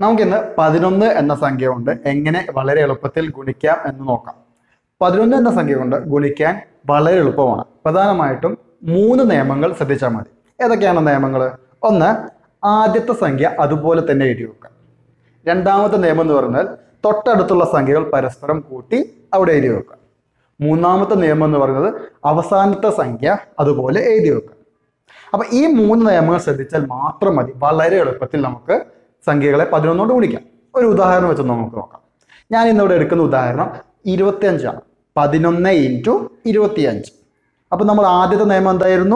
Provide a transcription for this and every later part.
നമുക്കിന്ന് പതിനൊന്ന് എന്ന സംഖ്യ കൊണ്ട് എങ്ങനെ വളരെ എളുപ്പത്തിൽ ഗുണിക്കാം എന്ന് നോക്കാം പതിനൊന്ന് എന്ന സംഖ്യ കൊണ്ട് ഗുണിക്കാൻ വളരെ എളുപ്പമാണ് പ്രധാനമായിട്ടും മൂന്ന് നിയമങ്ങൾ ശ്രദ്ധിച്ചാൽ മതി ഏതൊക്കെയാണ് നിയമങ്ങൾ ഒന്ന് ആദ്യത്തെ സംഖ്യ അതുപോലെ തന്നെ എഴുതി വെക്കുക രണ്ടാമത്തെ നിയമം എന്ന് പറഞ്ഞാൽ തൊട്ടടുത്തുള്ള സംഖ്യകൾ പരസ്പരം കൂട്ടി അവിടെ എഴുതി വെക്കുക മൂന്നാമത്തെ നിയമം എന്ന് പറയുന്നത് അവസാനത്തെ സംഖ്യ അതുപോലെ എഴുതി വെക്കുക അപ്പൊ ഈ മൂന്ന് നിയമങ്ങൾ ശ്രദ്ധിച്ചാൽ മാത്രം മതി വളരെ എളുപ്പത്തിൽ നമുക്ക് സംഖ്യകളെ പതിനൊന്നോട് ഗുണിക്കാം ഒരു ഉദാഹരണം വെച്ച് നമുക്ക് നോക്കാം ഞാൻ ഇന്നിവിടെ എടുക്കുന്ന ഉദാഹരണം ഇരുപത്തിയഞ്ചാണ് പതിനൊന്ന് ഇൻറ്റു ഇരുപത്തിയഞ്ച് അപ്പൊ നമ്മൾ ആദ്യത്തെ നിയമം എന്തായിരുന്നു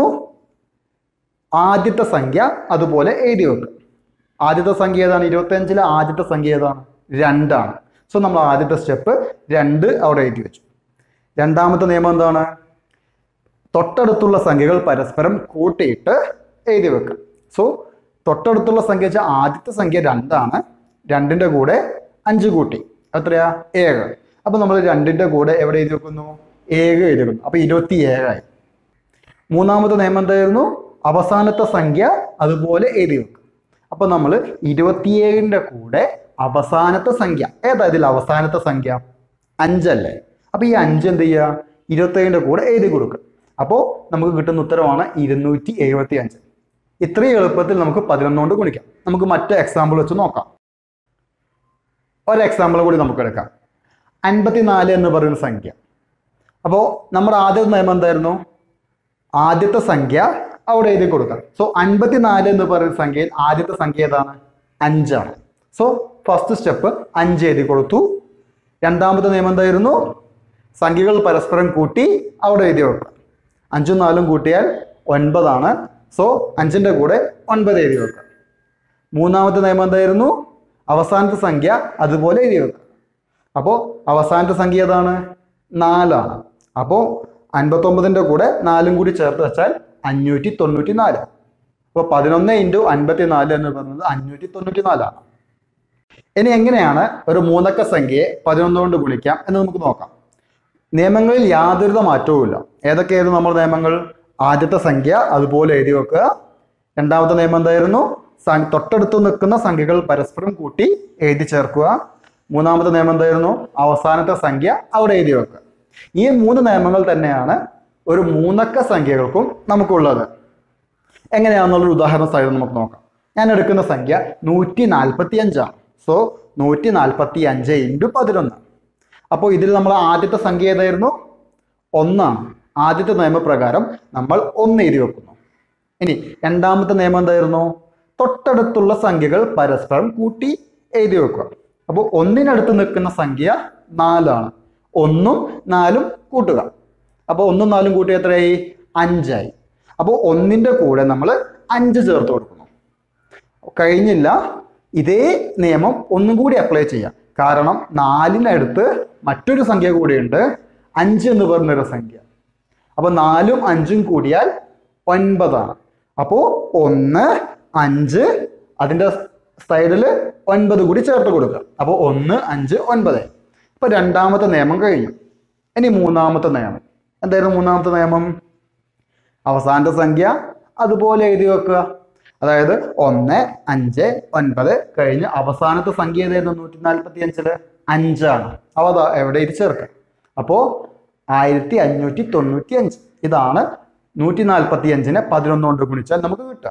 ആദ്യത്തെ സംഖ്യ അതുപോലെ എഴുതി വെക്കുക ആദ്യത്തെ സംഖ്യ ഏതാണ് ഇരുപത്തിയഞ്ചിലെ ആദ്യത്തെ സംഖ്യ ഏതാണ് രണ്ടാണ് സോ നമ്മൾ ആദ്യത്തെ സ്റ്റെപ്പ് രണ്ട് അവിടെ എഴുതി വെച്ചു രണ്ടാമത്തെ നിയമം എന്താണ് തൊട്ടടുത്തുള്ള സംഖ്യകൾ പരസ്പരം കൂട്ടിയിട്ട് എഴുതി വെക്കുക സോ തൊട്ടടുത്തുള്ള സംഖ്യ വെച്ചാൽ ആദ്യത്തെ സംഖ്യ രണ്ടാണ് രണ്ടിന്റെ കൂടെ അഞ്ച് കൂട്ടി എത്രയാ ഏഴ് അപ്പൊ നമ്മൾ രണ്ടിന്റെ കൂടെ എവിടെ എഴുതി വെക്കുന്നു ഏഴ് എഴുതി വെക്കുന്നു അപ്പൊ ഇരുപത്തി ഏഴായി മൂന്നാമത്തെ നിയമം എന്തായിരുന്നു അവസാനത്തെ സംഖ്യ അതുപോലെ എഴുതി വെക്കും അപ്പൊ നമ്മൾ ഇരുപത്തിയേഴിന്റെ കൂടെ അവസാനത്തെ സംഖ്യ ഏതാ ഇതിൽ അവസാനത്തെ സംഖ്യ അഞ്ചല്ലേ അപ്പൊ ഈ അഞ്ച് എന്ത് ചെയ്യുക ഇരുപത്തേഴിന്റെ കൂടെ എഴുതി കൊടുക്കുക അപ്പോൾ നമുക്ക് കിട്ടുന്ന ഉത്തരവാണ് ഇരുന്നൂറ്റി എഴുപത്തി അഞ്ച് ഇത്രയും എളുപ്പത്തിൽ നമുക്ക് പതിനൊന്നുകൊണ്ട് ഗുണിക്കാം നമുക്ക് മറ്റേ എക്സാമ്പിൾ വെച്ച് നോക്കാം ഒരു എക്സാമ്പിൾ കൂടി നമുക്ക് എടുക്കാം അൻപത്തിനാല് എന്ന് പറയുന്ന സംഖ്യ അപ്പോൾ നമ്മുടെ ആദ്യത്തെ നിയമം എന്തായിരുന്നു ആദ്യത്തെ സംഖ്യ അവിടെ എഴുതി കൊടുക്കാം സോ അൻപത്തിനാല് എന്ന് പറയുന്ന സംഖ്യയിൽ ആദ്യത്തെ സംഖ്യ ഏതാണ് അഞ്ചാണ് സോ ഫസ്റ്റ് സ്റ്റെപ്പ് അഞ്ച് എഴുതി കൊടുത്തു രണ്ടാമത്തെ നിയമം എന്തായിരുന്നു സംഖ്യകൾ പരസ്പരം കൂട്ടി അവിടെ എഴുതി വെക്കുക അഞ്ചും നാലും കൂട്ടിയാൽ ഒൻപതാണ് സോ അഞ്ചിൻ്റെ കൂടെ ഒൻപത് എഴുതി വെക്കുക മൂന്നാമത്തെ നിയമം എന്തായിരുന്നു അവസാനത്തെ സംഖ്യ അതുപോലെ എഴുതി വെക്കുക അപ്പോൾ അവസാനത്തെ സംഖ്യ ഏതാണ് നാലാണ് അപ്പോൾ അൻപത്തൊമ്പതിൻ്റെ കൂടെ നാലും കൂടി ചേർത്ത് വെച്ചാൽ അഞ്ഞൂറ്റി തൊണ്ണൂറ്റി നാല് അപ്പോൾ പതിനൊന്ന് ഇൻറ്റു അൻപത്തി നാല് എന്ന് പറയുന്നത് അഞ്ഞൂറ്റി തൊണ്ണൂറ്റി നാലാണ് ഇനി എങ്ങനെയാണ് ഒരു മൂന്നക്ക സംഖ്യയെ പതിനൊന്ന് കൊണ്ട് ഗുണിക്കാം എന്ന് നമുക്ക് നോക്കാം നിയമങ്ങളിൽ യാതൊരുവിധ മാറ്റവുമില്ല ഏതൊക്കെയായിരുന്നു നമ്മുടെ നിയമങ്ങൾ ആദ്യത്തെ സംഖ്യ അതുപോലെ എഴുതി വെക്കുക രണ്ടാമത്തെ നിയമം എന്തായിരുന്നു സം- തൊട്ടടുത്ത് നിൽക്കുന്ന സംഖ്യകൾ പരസ്പരം കൂട്ടി എഴുതി ചേർക്കുക മൂന്നാമത്തെ നിയമം എന്തായിരുന്നു അവസാനത്തെ സംഖ്യ അവിടെ എഴുതി വെക്കുക ഈ മൂന്ന് നിയമങ്ങൾ തന്നെയാണ് ഒരു മൂന്നക്ക സംഖ്യകൾക്കും നമുക്കുള്ളത് എങ്ങനെയാണെന്നുള്ളൊരു ഉദാഹരണ സഹിതം നമുക്ക് നോക്കാം ഞാൻ എടുക്കുന്ന സംഖ്യ നൂറ്റി നാൽപ്പത്തി അഞ്ചാണ് സോ നൂറ്റി നാൽപ്പത്തി അഞ്ച് ഇൻറ്റു പതിനൊന്ന് അപ്പോൾ ഇതിൽ നമ്മൾ ആദ്യത്തെ സംഖ്യ ഏതായിരുന്നു ഒന്നാണ് ആദ്യത്തെ നിയമപ്രകാരം നമ്മൾ ഒന്ന് എഴുതി വെക്കുന്നു ഇനി രണ്ടാമത്തെ നിയമം എന്തായിരുന്നു തൊട്ടടുത്തുള്ള സംഖ്യകൾ പരസ്പരം കൂട്ടി എഴുതി വെക്കുക അപ്പോൾ ഒന്നിനടുത്ത് നിൽക്കുന്ന സംഖ്യ നാലാണ് ഒന്നും നാലും കൂട്ടുക അപ്പോൾ ഒന്നും നാലും കൂട്ടി എത്രയായി അഞ്ചായി അപ്പോൾ ഒന്നിൻ്റെ കൂടെ നമ്മൾ അഞ്ച് ചേർത്ത് കൊടുക്കുന്നു കഴിഞ്ഞില്ല ഇതേ നിയമം ഒന്നും കൂടി അപ്ലൈ ചെയ്യാം കാരണം നാലിനടുത്ത് മറ്റൊരു സംഖ്യ കൂടിയുണ്ട് അഞ്ച് എന്ന് പറഞ്ഞൊരു സംഖ്യ അപ്പോൾ നാലും അഞ്ചും കൂടിയാൽ ഒൻപതാണ് അപ്പോൾ ഒന്ന് അഞ്ച് അതിൻ്റെ സൈഡിൽ ഒൻപത് കൂടി ചേർത്ത് കൊടുക്കുക അപ്പോൾ ഒന്ന് അഞ്ച് ഒൻപത് അപ്പോൾ രണ്ടാമത്തെ നിയമം കഴിഞ്ഞു ഇനി മൂന്നാമത്തെ നിയമം എന്തായിരുന്നു മൂന്നാമത്തെ നിയമം അവസാനത്തെ സംഖ്യ അതുപോലെ എഴുതി വെക്കുക അതായത് ഒന്ന് അഞ്ച് ഒൻപത് കഴിഞ്ഞ് അവസാനത്തെ സംഖ്യ ഏതായിരുന്നു നൂറ്റി നാൽപ്പത്തി അഞ്ചില് അഞ്ചാണ് അവ ദാ എവിടെ ഇത് ചേർക്കുക അപ്പോൾ ആയിരത്തി അഞ്ഞൂറ്റി തൊണ്ണൂറ്റി അഞ്ച് ഇതാണ് നൂറ്റി നാൽപ്പത്തി അഞ്ചിനെ പതിനൊന്ന് കൊണ്ട് ഗുണിച്ചാൽ നമുക്ക് കിട്ടുക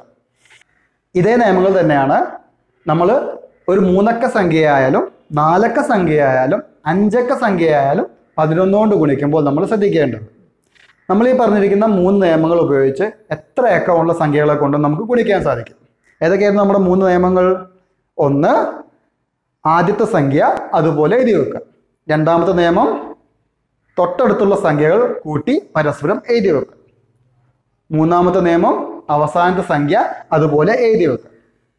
ഇതേ നിയമങ്ങൾ തന്നെയാണ് നമ്മൾ ഒരു മൂന്നക്ക സംഖ്യയായാലും നാലക്ക സംഖ്യയായാലും അഞ്ചക്ക സംഖ്യയായാലും പതിനൊന്ന് കൊണ്ട് ഗുണിക്കുമ്പോൾ നമ്മൾ ശ്രദ്ധിക്കേണ്ടത് നമ്മൾ ഈ പറഞ്ഞിരിക്കുന്ന മൂന്ന് നിയമങ്ങൾ ഉപയോഗിച്ച് എത്ര അക്കമുള്ള സംഖ്യകളെ കൊണ്ട് നമുക്ക് ഗുണിക്കാൻ സാധിക്കും ഏതൊക്കെയായിരുന്നു നമ്മുടെ മൂന്ന് നിയമങ്ങൾ ഒന്ന് ആദ്യത്തെ സംഖ്യ അതുപോലെ എഴുതി വെക്കുക രണ്ടാമത്തെ നിയമം തൊട്ടടുത്തുള്ള സംഖ്യകൾ കൂട്ടി പരസ്പരം എഴുതി വെക്കുക മൂന്നാമത്തെ നിയമം അവസാനത്തെ സംഖ്യ അതുപോലെ എഴുതി വെക്കുക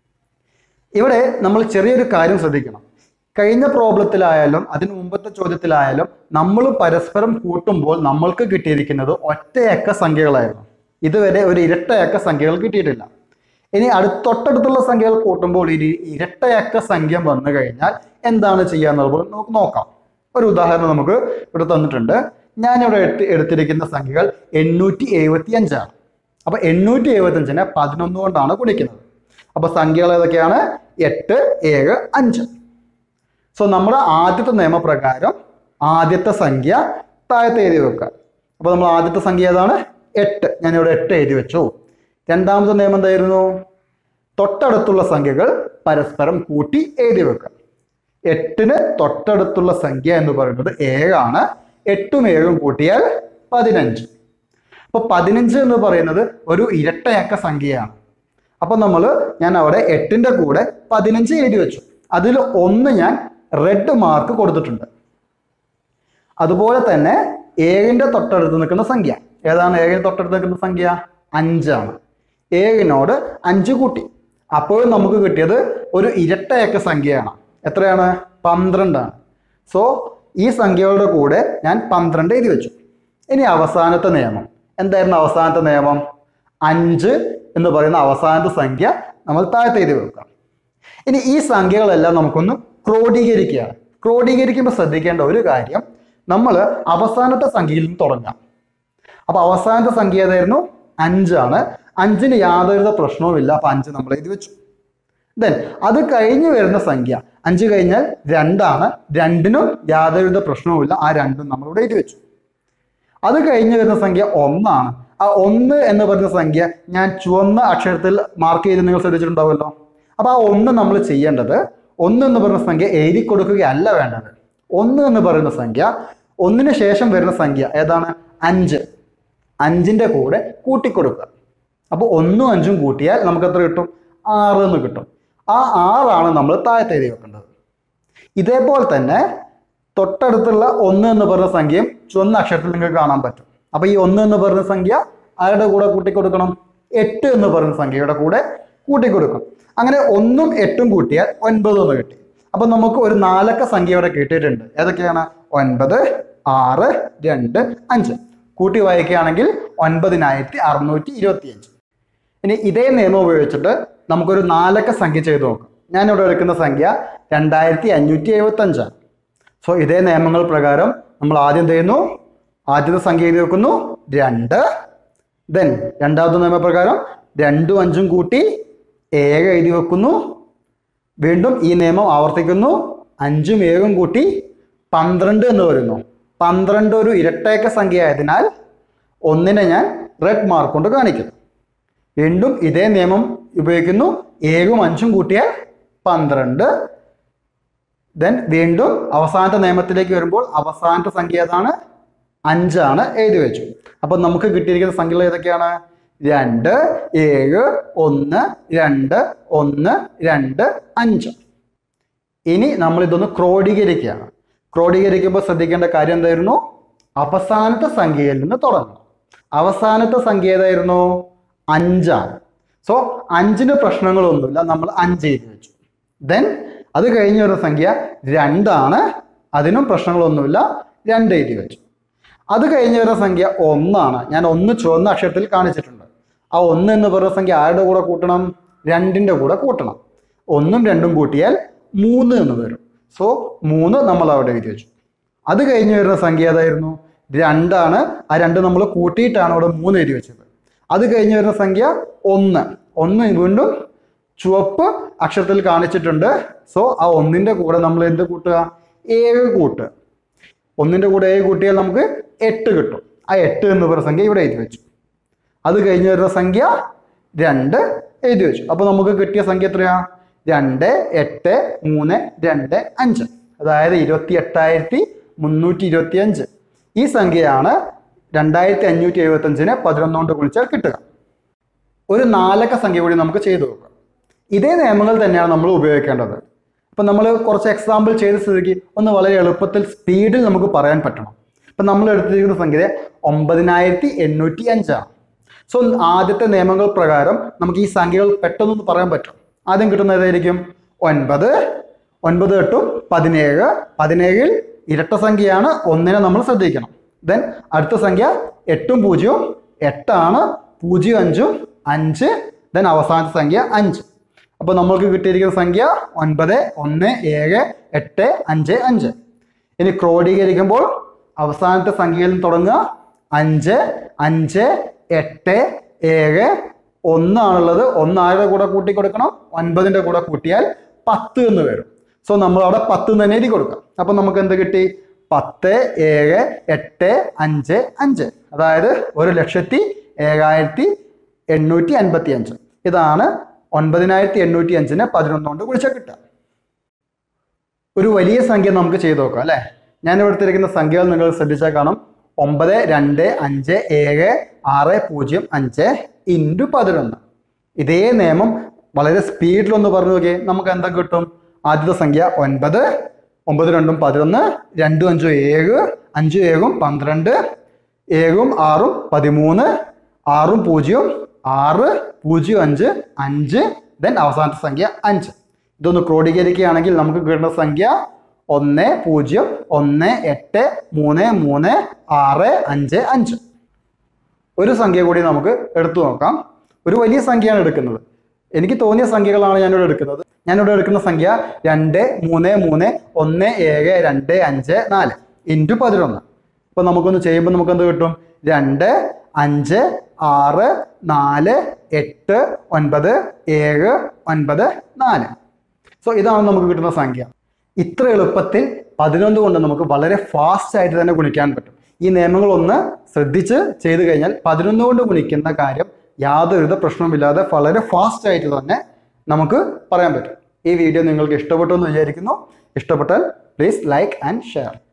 ഇവിടെ നമ്മൾ ചെറിയൊരു കാര്യം ശ്രദ്ധിക്കണം കഴിഞ്ഞ പ്രോബ്ലത്തിലായാലും അതിന് മുമ്പത്തെ ചോദ്യത്തിലായാലും നമ്മൾ പരസ്പരം കൂട്ടുമ്പോൾ നമ്മൾക്ക് കിട്ടിയിരിക്കുന്നത് ഒറ്റയക്ക സംഖ്യകളായിരുന്നു ഇതുവരെ ഒരു ഇരട്ടയക്ക സംഖ്യകൾ കിട്ടിയിട്ടില്ല ഇനി അടുത്ത തൊട്ടടുത്തുള്ള സംഖ്യകൾ കൂട്ടുമ്പോൾ ഇനി ഇരട്ടയക്ക സംഖ്യ വന്നു കഴിഞ്ഞാൽ എന്താണ് ചെയ്യാന്നുള്ളത് നമുക്ക് നോക്കാം ഒരു ഉദാഹരണം നമുക്ക് ഇവിടെ തന്നിട്ടുണ്ട് ഞാനിവിടെ എടുത്ത് എടുത്തിരിക്കുന്ന സംഖ്യകൾ എണ്ണൂറ്റി എഴുപത്തി അഞ്ചാണ് അപ്പൊ എണ്ണൂറ്റി എഴുപത്തി അഞ്ചിനെ പതിനൊന്ന് കൊണ്ടാണ് ഗുണിക്കുന്നത് അപ്പൊ സംഖ്യകൾ ഏതൊക്കെയാണ് എട്ട് ഏഴ് അഞ്ച് സോ നമ്മുടെ ആദ്യത്തെ നിയമപ്രകാരം ആദ്യത്തെ സംഖ്യ താഴത്ത് എഴുതി വെക്കുക അപ്പോൾ നമ്മൾ ആദ്യത്തെ സംഖ്യ ഏതാണ് എട്ട് ഞാനിവിടെ എട്ട് എഴുതി വെച്ചു രണ്ടാമത്തെ നിയമം എന്തായിരുന്നു തൊട്ടടുത്തുള്ള സംഖ്യകൾ പരസ്പരം കൂട്ടി എഴുതി വെക്കുക എട്ടിന് തൊട്ടടുത്തുള്ള സംഖ്യ എന്ന് പറയുന്നത് ഏഴാണ് എട്ടും ഏഴും കൂട്ടിയാൽ പതിനഞ്ച് അപ്പൊ പതിനഞ്ച് എന്ന് പറയുന്നത് ഒരു ഇരട്ടയക്ക സംഖ്യയാണ് അപ്പൊ നമ്മൾ ഞാൻ അവിടെ എട്ടിന്റെ കൂടെ പതിനഞ്ച് എഴുതി വെച്ചു അതിൽ ഒന്ന് ഞാൻ റെഡ് മാർക്ക് കൊടുത്തിട്ടുണ്ട് അതുപോലെ തന്നെ ഏഴിന്റെ തൊട്ടടുത്ത് നിൽക്കുന്ന സംഖ്യ ഏതാണ് ഏഴിന് തൊട്ടടുത്ത് നിൽക്കുന്ന സംഖ്യ അഞ്ചാണ് ഏഴിനോട് അഞ്ച് കൂട്ടി അപ്പോഴും നമുക്ക് കിട്ടിയത് ഒരു ഇരട്ടയക്ക സംഖ്യയാണ് എത്രയാണ് പന്ത്രണ്ടാണ് സോ ഈ സംഖ്യകളുടെ കൂടെ ഞാൻ പന്ത്രണ്ട് എഴുതി വെച്ചു ഇനി അവസാനത്തെ നിയമം എന്തായിരുന്നു അവസാനത്തെ നിയമം അഞ്ച് എന്ന് പറയുന്ന അവസാനത്തെ സംഖ്യ നമ്മൾ താഴത്തെ എഴുതി വെക്കുക ഇനി ഈ സംഖ്യകളെല്ലാം നമുക്കൊന്ന് ക്രോഡീകരിക്കുകയാണ് ക്രോഡീകരിക്കുമ്പോൾ ശ്രദ്ധിക്കേണ്ട ഒരു കാര്യം നമ്മൾ അവസാനത്തെ സംഖ്യയിൽ നിന്ന് തുടങ്ങാം അപ്പൊ അവസാനത്തെ സംഖ്യ ഏതായിരുന്നു അഞ്ചാണ് അഞ്ചിന് യാതൊരു പ്രശ്നവുമില്ല അപ്പൊ അഞ്ച് നമ്മൾ എഴുതി വെച്ചു ദെൻ അത് കഴിഞ്ഞ് വരുന്ന സംഖ്യ അഞ്ച് കഴിഞ്ഞാൽ രണ്ടാണ് രണ്ടിനും യാതൊരുവിധ പ്രശ്നവുമില്ല ആ രണ്ടും നമ്മളിവിടെ എഴുതി വെച്ചു അത് കഴിഞ്ഞ് വരുന്ന സംഖ്യ ഒന്നാണ് ആ ഒന്ന് എന്ന് പറയുന്ന സംഖ്യ ഞാൻ ചുവന്ന അക്ഷരത്തിൽ മാർക്ക് ചെയ്ത് നിങ്ങൾ ശ്രദ്ധിച്ചിട്ടുണ്ടാവുമല്ലോ അപ്പൊ ആ ഒന്ന് നമ്മൾ ചെയ്യേണ്ടത് ഒന്ന് എന്ന് പറയുന്ന സംഖ്യ എഴുതി കൊടുക്കുകയല്ല വേണ്ടത് ഒന്ന് എന്ന് പറയുന്ന സംഖ്യ ഒന്നിന് ശേഷം വരുന്ന സംഖ്യ ഏതാണ് അഞ്ച് അഞ്ചിന്റെ കൂടെ കൂട്ടിക്കൊടുക്കുക അപ്പോൾ ഒന്നും അഞ്ചും കൂട്ടിയാൽ നമുക്ക് എത്ര കിട്ടും ആറ് എന്ന് കിട്ടും ആ ആറാണ് നമ്മൾ താഴത്തെ എഴുതി വെക്കേണ്ടത് ഇതേപോലെ തന്നെ തൊട്ടടുത്തുള്ള ഒന്ന് എന്ന് പറയുന്ന സംഖ്യയും ചുവന്ന അക്ഷരത്തിൽ നിങ്ങൾക്ക് കാണാൻ പറ്റും അപ്പൊ ഈ ഒന്ന് എന്ന് പറയുന്ന സംഖ്യ ആരുടെ കൂടെ കൂട്ടിക്കൊടുക്കണം എട്ട് എന്ന് പറയുന്ന സംഖ്യയുടെ കൂടെ കൂട്ടിക്കൊടുക്കണം അങ്ങനെ ഒന്നും എട്ടും കൂട്ടിയാൽ ഒൻപത് എന്ന് കിട്ടി അപ്പൊ നമുക്ക് ഒരു നാലക്ക സംഖ്യ ഇവിടെ കിട്ടിയിട്ടുണ്ട് ഏതൊക്കെയാണ് ഒൻപത് ആറ് രണ്ട് അഞ്ച് കൂട്ടി വായിക്കുകയാണെങ്കിൽ ഒൻപതിനായിരത്തി അറുന്നൂറ്റി ഇരുപത്തി അഞ്ച് ഇനി ഇതേ നിയമം ഉപയോഗിച്ചിട്ട് നമുക്കൊരു നാലക്ക സംഖ്യ ചെയ്ത് നോക്കാം ഞാനിവിടെ എടുക്കുന്ന സംഖ്യ രണ്ടായിരത്തി അഞ്ഞൂറ്റി എഴുപത്തി അഞ്ചാണ് സോ ഇതേ നിയമങ്ങൾ പ്രകാരം നമ്മൾ ആദ്യം എന്ത് ചെയ്യുന്നു ആദ്യത്തെ സംഖ്യ എഴുതി വെക്കുന്നു രണ്ട് ദെൻ രണ്ടാമത്തെ നിയമപ്രകാരം രണ്ടും അഞ്ചും കൂട്ടി ഏഴ് എഴുതി വെക്കുന്നു വീണ്ടും ഈ നിയമം ആവർത്തിക്കുന്നു അഞ്ചും ഏഴും കൂട്ടി പന്ത്രണ്ട് എന്ന് വരുന്നു പന്ത്രണ്ട് ഒരു ഇരട്ടയക്ക സംഖ്യ ആയതിനാൽ ഒന്നിനെ ഞാൻ റെഡ് മാർക്ക് കൊണ്ട് കാണിക്കുന്നു വീണ്ടും ഇതേ നിയമം ഉപയോഗിക്കുന്നു ഏഴും അഞ്ചും കൂട്ടിയാൽ പന്ത്രണ്ട് ദെൻ വീണ്ടും അവസാനത്തെ നിയമത്തിലേക്ക് വരുമ്പോൾ അവസാനത്തെ സംഖ്യ ഏതാണ് അഞ്ചാണ് എഴുതി വെച്ചു അപ്പൊ നമുക്ക് കിട്ടിയിരിക്കുന്ന സംഖ്യകൾ ഏതൊക്കെയാണ് രണ്ട് ഏഴ് ഒന്ന് രണ്ട് ഒന്ന് രണ്ട് അഞ്ച് ഇനി നമ്മൾ ഇതൊന്ന് ക്രോഡീകരിക്കുകയാണ് ക്രോഡീകരിക്കുമ്പോൾ ശ്രദ്ധിക്കേണ്ട കാര്യം എന്തായിരുന്നു അവസാനത്തെ സംഖ്യയിൽ നിന്ന് തുടങ്ങണം അവസാനത്തെ സംഖ്യ ഏതായിരുന്നു അഞ്ചാണ് സോ അഞ്ചിന് പ്രശ്നങ്ങളൊന്നുമില്ല നമ്മൾ അഞ്ച് എഴുതി വെച്ചു ദെൻ അത് കഴിഞ്ഞ് വരുന്ന സംഖ്യ രണ്ടാണ് അതിനും പ്രശ്നങ്ങളൊന്നുമില്ല രണ്ട് എഴുതി വെച്ചു അത് കഴിഞ്ഞ് വരുന്ന സംഖ്യ ഒന്നാണ് ഞാൻ ഒന്ന് ചുവന്ന അക്ഷരത്തിൽ കാണിച്ചിട്ടുണ്ട് ആ ഒന്ന് എന്ന് പറയുന്ന സംഖ്യ ആരുടെ കൂടെ കൂട്ടണം രണ്ടിന്റെ കൂടെ കൂട്ടണം ഒന്നും രണ്ടും കൂട്ടിയാൽ മൂന്ന് എന്ന് വരും സോ മൂന്ന് നമ്മൾ അവിടെ എഴുതി വെച്ചു അത് കഴിഞ്ഞ് വരുന്ന സംഖ്യ ഏതായിരുന്നു രണ്ടാണ് ആ രണ്ട് നമ്മൾ കൂട്ടിയിട്ടാണ് അവിടെ മൂന്ന് എഴുതി വെച്ചത് അത് കഴിഞ്ഞ് വരുന്ന സംഖ്യ ഒന്ന് ഒന്ന് വീണ്ടും ചുവപ്പ് അക്ഷരത്തിൽ കാണിച്ചിട്ടുണ്ട് സോ ആ ഒന്നിന്റെ കൂടെ നമ്മൾ എന്ത് കൂട്ടുക ഏഴ് കൂട്ടുക ഒന്നിന്റെ കൂടെ ഏഴ് കൂട്ടിയാൽ നമുക്ക് എട്ട് കിട്ടും ആ എട്ട് എന്ന് പറയുന്ന സംഖ്യ ഇവിടെ എഴുതി വെച്ചു അത് കഴിഞ്ഞ് വരുന്ന സംഖ്യ രണ്ട് എഴുതി വെച്ചു അപ്പൊ നമുക്ക് കിട്ടിയ സംഖ്യ എത്രയാ രണ്ട് എട്ട് മൂന്ന് രണ്ട് അഞ്ച് അതായത് ഇരുപത്തി എട്ടായിരത്തി മുന്നൂറ്റി ഇരുപത്തി അഞ്ച് ഈ സംഖ്യയാണ് രണ്ടായിരത്തി അഞ്ഞൂറ്റി എഴുപത്തി അഞ്ചിനെ പതിനൊന്നുകൊണ്ട് ഗുണിച്ചാൽ കിട്ടുക ഒരു നാലക്ക സംഖ്യ കൂടി നമുക്ക് ചെയ്തു നോക്കാം ഇതേ നിയമങ്ങൾ തന്നെയാണ് നമ്മൾ ഉപയോഗിക്കേണ്ടത് ഇപ്പം നമ്മൾ കുറച്ച് എക്സാമ്പിൾ ചെയ്ത സ്ഥിതിക്ക് ഒന്ന് വളരെ എളുപ്പത്തിൽ സ്പീഡിൽ നമുക്ക് പറയാൻ പറ്റണം ഇപ്പം നമ്മൾ എടുത്തിരിക്കുന്ന സംഖ്യ ഒമ്പതിനായിരത്തി എണ്ണൂറ്റി അഞ്ചാണ് സോ ആദ്യത്തെ നിയമങ്ങൾ പ്രകാരം നമുക്ക് ഈ സംഖ്യകൾ പെട്ടെന്നൊന്ന് പറയാൻ പറ്റും ആദ്യം കിട്ടുന്ന ഏതായിരിക്കും ഒൻപത് ഒൻപത് എട്ടും പതിനേഴ് പതിനേഴിൽ ഇരട്ട സംഖ്യയാണ് ഒന്നിനെ നമ്മൾ ശ്രദ്ധിക്കണം ദെൻ അടുത്ത സംഖ്യ എട്ടും പൂജ്യവും എട്ടാണ് പൂജ്യം അഞ്ചും അഞ്ച് ദെൻ അവസാനത്തെ സംഖ്യ അഞ്ച് അപ്പോൾ നമ്മൾക്ക് കിട്ടിയിരിക്കുന്ന സംഖ്യ ഒൻപത് ഒന്ന് ഏഴ് എട്ട് അഞ്ച് അഞ്ച് ഇനി ക്രോഡീകരിക്കുമ്പോൾ അവസാനത്തെ സംഖ്യയിൽ നിന്ന് തുടങ്ങുക അഞ്ച് അഞ്ച് എട്ട് ഏഴ് ഒന്നാണുള്ളത് ഒന്ന് ആരുടെ കൂടെ കൂട്ടി കൊടുക്കണം ഒൻപതിൻ്റെ കൂടെ കൂട്ടിയാൽ പത്ത് എന്ന് വരും സോ നമ്മൾ അവിടെ പത്ത് തന്നെ എഴുതി കൊടുക്കാം അപ്പം നമുക്ക് എന്ത് കിട്ടി പത്ത് ഏഴ് എട്ട് അഞ്ച് അഞ്ച് അതായത് ഒരു ലക്ഷത്തി ഏഴായിരത്തി എണ്ണൂറ്റി അൻപത്തി അഞ്ച് ഇതാണ് ഒൻപതിനായിരത്തി എണ്ണൂറ്റി അഞ്ചിനെ പതിനൊന്ന് കൊണ്ട് കുഴിച്ചാൽ കിട്ടുക ഒരു വലിയ സംഖ്യ നമുക്ക് ചെയ്തു നോക്കാം അല്ലേ ഞാൻ ഇവിടെ എടുത്തിരിക്കുന്ന സംഖ്യകൾ നിങ്ങൾ ശ്രദ്ധിച്ചാൽ കാണും ഒമ്പത് രണ്ട് അഞ്ച് ഏഴ് ആറ് പൂജ്യം അഞ്ച് ഇൻറ്റു പതിനൊന്ന് ഇതേ നിയമം വളരെ സ്പീഡിലൊന്ന് പറഞ്ഞു നോക്കിയേ നമുക്ക് എന്താ കിട്ടും ആദ്യത്തെ സംഖ്യ ഒൻപത് ഒമ്പത് രണ്ടും പതിനൊന്ന് രണ്ടും അഞ്ചും ഏഴ് അഞ്ചും ഏഴും പന്ത്രണ്ട് ഏഴും ആറും പതിമൂന്ന് ആറും പൂജ്യവും ആറ് പൂജ്യം അഞ്ച് അഞ്ച് ദെൻ അവസാനത്തെ സംഖ്യ അഞ്ച് ഇതൊന്ന് ക്രോഡീകരിക്കുകയാണെങ്കിൽ നമുക്ക് കിട്ടുന്ന സംഖ്യ ഒന്ന് പൂജ്യം ഒന്ന് എട്ട് മൂന്ന് മൂന്ന് ആറ് അഞ്ച് അഞ്ച് ഒരു സംഖ്യ കൂടി നമുക്ക് എടുത്തു നോക്കാം ഒരു വലിയ സംഖ്യയാണ് എടുക്കുന്നത് എനിക്ക് തോന്നിയ സംഖ്യകളാണ് ഞാനിവിടെ എടുക്കുന്നത് ഞാനിവിടെ എടുക്കുന്ന സംഖ്യ രണ്ട് മൂന്ന് മൂന്ന് ഒന്ന് ഏഴ് രണ്ട് അഞ്ച് നാല് ഇൻറ്റു പതിനൊന്ന് അപ്പോൾ നമുക്കൊന്ന് ചെയ്യുമ്പോൾ നമുക്ക് എന്ത് കിട്ടും രണ്ട് അഞ്ച് ആറ് നാല് എട്ട് ഒൻപത് ഏഴ് ഒൻപത് നാല് സോ ഇതാണ് നമുക്ക് കിട്ടുന്ന സംഖ്യ ഇത്ര എളുപ്പത്തിൽ പതിനൊന്ന് കൊണ്ട് നമുക്ക് വളരെ ഫാസ്റ്റ് ആയിട്ട് തന്നെ ഗുണിക്കാൻ പറ്റും ഈ നിയമങ്ങളൊന്ന് ശ്രദ്ധിച്ച് ചെയ്തു കഴിഞ്ഞാൽ പതിനൊന്ന് കൊണ്ട് ഗുണിക്കുന്ന കാര്യം യാതൊരുവിധ പ്രശ്നവുമില്ലാതെ വളരെ ഫാസ്റ്റ് ആയിട്ട് തന്നെ നമുക്ക് പറയാൻ പറ്റും ഈ വീഡിയോ നിങ്ങൾക്ക് ഇഷ്ടപ്പെട്ടു എന്ന് വിചാരിക്കുന്നു ഇഷ്ടപ്പെട്ടാൽ പ്ലീസ് ലൈക്ക് ആൻഡ് ഷെയർ